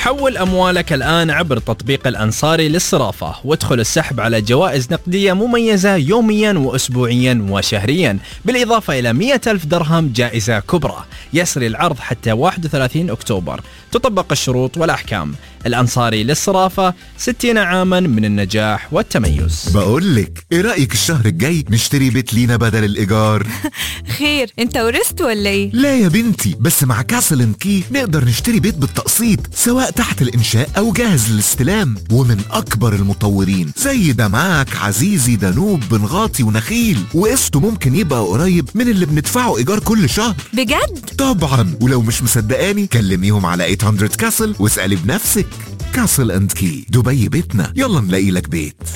حول أموالك الآن عبر تطبيق الأنصاري للصرافة وادخل السحب على جوائز نقدية مميزة يوميا وأسبوعيا وشهريا بالإضافة إلى 100 ألف درهم جائزة كبرى يسري العرض حتى 31 أكتوبر تطبق الشروط والأحكام الأنصاري للصرافة 60 عاما من النجاح والتميز بقول لك ايه رايك الشهر الجاي نشتري بيت لينا بدل الايجار خير انت ورثت ولا ايه لا يا بنتي بس مع كاسل ان كي نقدر نشتري بيت بالتقسيط سواء تحت الانشاء او جاهز للاستلام ومن اكبر المطورين زي دمعك عزيزي دانوب بنغاطي ونخيل وقسطه ممكن يبقى قريب من اللي بندفعه ايجار كل شهر بجد طبعا ولو مش مصدقاني كلميهم على 800 كاسل واسالي بنفسك كاسل اند كي دبي بيتنا يلا نلاقي لك بيت